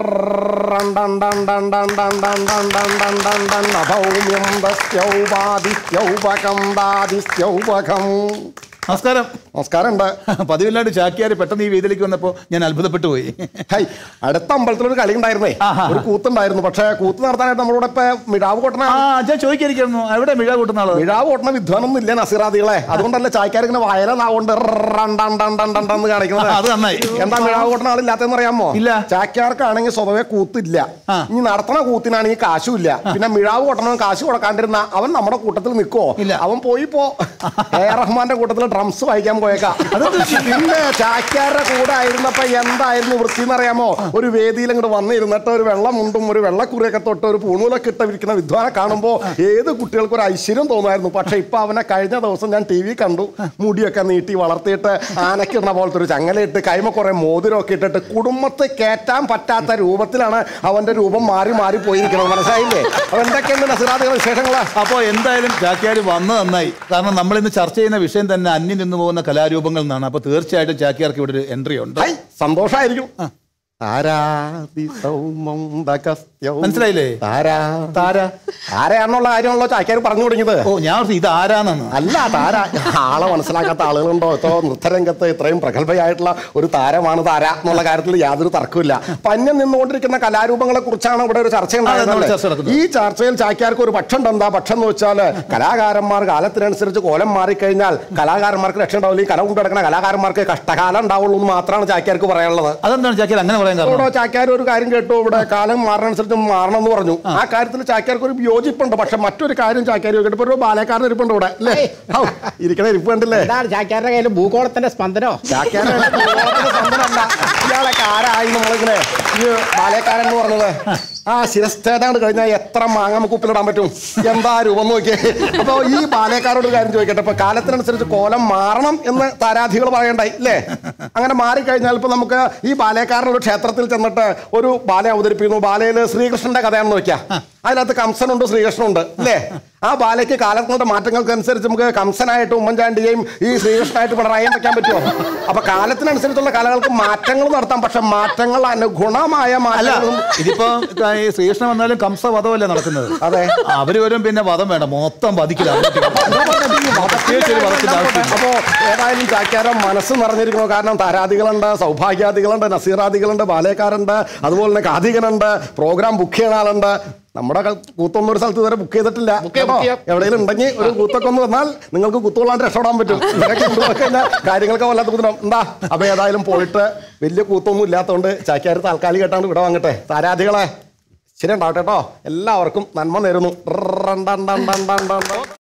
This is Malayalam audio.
ഭൗമ്യം ദസ്യൗപാദിത്യൗപകം ദാദിത്യൗപകം നമസ്കാരം നമസ്കാരമുണ്ട് പതിവില്ലാണ്ട് ചാക്യാര് പെട്ടെന്ന് ഈ വീതിയിലേക്ക് വന്നപ്പോ ഞാൻ അത്ഭുതപ്പെട്ടു പോയി ഹൈ അടുത്ത അമ്പലത്തിലൊരു കളി ഉണ്ടായിരുന്നേ ആഹാ. ഒരു കൂത്തുണ്ടായിരുന്നു പക്ഷെ കൂത്ത് നടത്താനായിട്ട് നമ്മളിവിടെ ഇപ്പൊ മിഴാവ് കൊട്ടണ ആ ഞാൻ ചോദിക്കായിരിക്കുന്നു എവിടെ മിഴ കൂട്ടുന്ന ആള് മിഴാവ് കൊട്ടണ വിദ്വാനൊന്നും ഇല്ല നസീറാദികളെ അതുകൊണ്ടല്ലേ ചായക്കാർ ഇങ്ങനെ വയലനാവുകൊണ്ട് റണ്ടണ്ടെന്ന് ആ, കാണിക്കുന്നത് അത് നന്നായി എന്താ മിഴാവ് കൊട്ടണ ആളില്ലാത്തെന്ന് അറിയാമോ ഇല്ല. ചാക്യാർക്കാണെങ്കിൽ സ്വതവേ കൂത്തില്ല ആ. ഇനി നടത്തണ കൂത്തിനാണെങ്കിൽ കാശും ഇല്ല പിന്നെ മിഴാവ് കൊട്ടണം കാശ് കൊടുക്കാണ്ടിരുന്ന അവൻ നമ്മുടെ കൂട്ടത്തിൽ നിൽക്കുവോ ഇല്ല. അവൻ പോയി പോ എ ആർ റഹ്മാന്റെ കൂട്ടത്തിൽ ഡ്രംസ് വായിക്കാൻ പോയേക്കാം പിന്നെ ചാക്യാരുടെ കൂടെ ആയിരുന്നപ്പോ എന്തായിരുന്നു വൃത്തി എന്നറിയാമോ ഒരു വേദിയിൽ ഇങ്ങോട്ട് വന്നിരുന്നിട്ട് ഒരു വെള്ളമുണ്ടും ഒരു വെള്ളക്കുറിയൊക്കെ തൊട്ട് ഒരു പൂണൂലൊക്കെ ഇട്ടിരിക്കുന്ന വിദ്വാനെ കാണുമ്പോ ഏത് കുട്ടികൾക്കും ഒരു ഐശ്വര്യം തോന്നുമായിരുന്നു പക്ഷെ ഇപ്പൊ അവനെ കഴിഞ്ഞ ദിവസം ഞാൻ ടി വി കണ്ടു മുടിയൊക്കെ നീട്ടി വളർത്തിയിട്ട് ആനക്കിടുന്ന പോലത്തെ ഒരു ചങ്ങലയിട്ട് കൈമ കുറെ മോതിരമൊക്കെ ഇട്ടിട്ട് കുടുംബത്തെ കയറ്റാൻ പറ്റാത്ത രൂപത്തിലാണ് അവന്റെ രൂപം മാറി മാറി പോയിരിക്കുന്നത് മനസ്സിലായില്ലേ അപ്പൊ എന്തൊക്കെയുണ്ട് നസിറാദികളുടെ വിശേഷങ്ങള് അപ്പോ എന്തായാലും ചാക്യാര് വന്ന് നന്നായി കാരണം നമ്മൾ ഇന്ന് ചർച്ച ചെയ്യുന്ന വിഷയം തന്നെ അന്യം നിന്ന് പോകുന്ന കലാരൂപങ്ങൾ എന്നാണ് അപ്പൊ തീർച്ചയായിട്ടും ചാക്യാർക്ക് ഇവിടെ ഒരു എൻട്രി ഉണ്ട് ഹൈ സന്തോഷായിരിക്കും താരാതി സൗമന്ദകസ്ത്യൗ. മനസ്സിലായില്ലേ? താരാ താര താരയാണെന്നുള്ള കാര്യമാണല്ലോ ചാക്യാർ പറഞ്ഞു തുടങ്ങിയത് ഓ ഞാൻ ഓർത്തു ഇത് ആരാന്നാണ് അല്ല താര ആളെ മനസ്സിലാക്കാത്ത ആളുകളുണ്ടോ ഇത്തോ നൃത്തരംഗത്ത് ഇത്രയും പ്രഗത്ഭയായിട്ടുള്ള ഒരു താരമാണ് താര എന്നുള്ള കാര്യത്തിൽ യാതൊരു തർക്കമില്ല പന്യം നിന്നുകൊണ്ടിരിക്കുന്ന കലാരൂപങ്ങളെ കുറിച്ചാണ് ഇവിടെ ഒരു ചർച്ച നമ്മൾ ഉണ്ടായിരുന്നത് ചർച്ച നടക്കുന്നത്. ഈ ചർച്ചയിൽ ചാക്യാർക്ക് ഒരു പക്ഷം ഉണ്ട് എന്താ പക്ഷം എന്ന് വെച്ചാൽ കലാകാരന്മാർ കാലത്തിനനുസരിച്ച് കോലം മാറിക്കഴിഞ്ഞാൽ കലാകാരന്മാർക്ക് രക്ഷ ഉണ്ടാവില്ല ഈ കല കൊണ്ടു കിടക്കുന്ന കലാകാരന്മാർക്ക് കഷ്ടകാലം ഉണ്ടാവുള്ളൂ എന്ന് മാത്രമാണ് ചാക്യാർക്ക് പറയാനുള്ളത് അതെന്താണ് ചാക്യാർ അങ്ങനെ പറയാൻ കാരണം ഇവിടെ ചാക്യാർ ഒരു കാര്യം കേട്ടു ഇവിടെ കാലം മാറുന്നതനുസരിച്ച് മാറണം എന്ന് പറഞ്ഞു ആ കാര്യത്തിൽ ചാക്യാർക്ക് ഒരു യോജിപ്പുണ്ട് പക്ഷെ മറ്റൊരു കാര്യം ചാക്യാർ കേട്ടപ്പോ ഒരു ബാലക്കാരൻ ഇരിപ്പുണ്ട് ഇവിടെ അല്ലേ ഔ, ഇരിക്കണ ഇരിപ്പ് കണ്ടില്ലേ എന്താണ് ചാക്യാരുടെ കയ്യിൽ ഭൂഗോളത്തിന്റെ സ്പന്ദനോ ചാക്യാരെ സമ്പന്നല്ല ഇയാളൊക്കെ ആരായി നമ്മളിങ്ങനെ ഈ ബാലക്കാരൻ എന്ന് പറഞ്ഞത് ആ ശിരസ്ഥേതാണ്ട് കഴിഞ്ഞാൽ എത്ര മാങ്ങ നമുക്ക് ഉപ്പിലിടാൻ പറ്റും എന്താ രൂപം നോക്കിയേ അപ്പൊ ഈ ബാലക്കാരോട് ഒരു കാര്യം ചോദിക്കട്ടെ ഇപ്പൊ കാലത്തിനനുസരിച്ച് കോലം മാറണം എന്ന് താരാധികൾ പറയണ്ടായി അല്ലേ അങ്ങനെ മാറിക്കഴിഞ്ഞാൽ ഇപ്പൊ നമുക്ക് ഈ ബാലക്കാരനുള്ള ക്ഷേത്രത്തിൽ ചെന്നിട്ട് ഒരു ബാല അവതരിപ്പിക്കുന്നു ബാലയിൽ ശ്രീകൃഷ്ണന്റെ കഥയാണെന്ന് നോക്കിയാ അതിനകത്ത് കംസനുണ്ട് ശ്രീകൃഷ്ണനുണ്ട് അല്ലേ ആ ബാലയ്ക്ക് കാലങ്ങളുടെ മാറ്റങ്ങൾക്കനുസരിച്ച് നമുക്ക് കംസനായിട്ട് ഉമ്മൻചാണ്ടിയെയും ഈ ശ്രീകൃഷ്ണനായിട്ട് പിണറായിയും വെക്കാൻ പറ്റുമോ അപ്പൊ കാലത്തിനനുസരിച്ചുള്ള കലകൾക്ക് മാറ്റങ്ങൾ നടത്താം പക്ഷെ മാറ്റങ്ങൾ അനുഗുണമായ അല്ല മാറ്റങ്ങളും ഇതിപ്പോ ഈ ശ്രീകൃഷ്ണൻ വന്നാലും കംസ വധമല്ലേ നടക്കുന്നത് അതെ അവര് വരും പിന്നെ വധം വേണ്ട മൊത്തം വധിക്കില്ല പ്രത്യേകിച്ച് ഒരു വധത്തിന്റെ ആവശ്യമില്ല അപ്പോ ഏതായാലും ചാക്യാരം മനസ്സ് നിറഞ്ഞിരിക്കുന്നു കാരണം താരാദികളുണ്ട് സൗഭാഗ്യാദികളുണ്ട് നസീറാദികളുണ്ട് ബാലേക്കാരുണ്ട് അതുപോലെ തന്നെ കാതികനുണ്ട് പ്രോഗ്രാം ബുക്ക് ചെയ്യുന്ന ആളുണ്ട് നമ്മുടെ ക- കൂത്തൊന്നും ഒരു സ്ഥലത്ത് ഇതുവരെ ബുക്ക് ചെയ്തിട്ടില്ല കേട്ടോ? എവിടെയെങ്കിലും ഉണ്ടെങ്കിൽ ഒരു കൂത്തൊക്കെ ഒന്ന് വന്നാൽ നിങ്ങൾക്ക് കുത്തുകൊള്ളാണ്ട് രക്ഷപ്പെടാൻ പറ്റും ഇവരൊക്കെ കൊണ്ടുപോയി കഴിഞ്ഞാൽ കാര്യങ്ങളൊക്കെ വല്ലാത്ത ബുദ്ധിമുട്ടാവും എന്താ അപ്പൊ ഏതായാലും പോയിട്ട് വലിയ കൂത്തൊന്നും ഇല്ലാത്തതുകൊണ്ട് ചാക്യാർ താൽക്കാലികമായിട്ടാണ് ഇവിടെ വാങ്ങട്ടെ താരാദികളെ ശരി ഉണ്ടാവട്ടെ കേട്ടോ എല്ലാവർക്കും നന്മ നേരുന്നു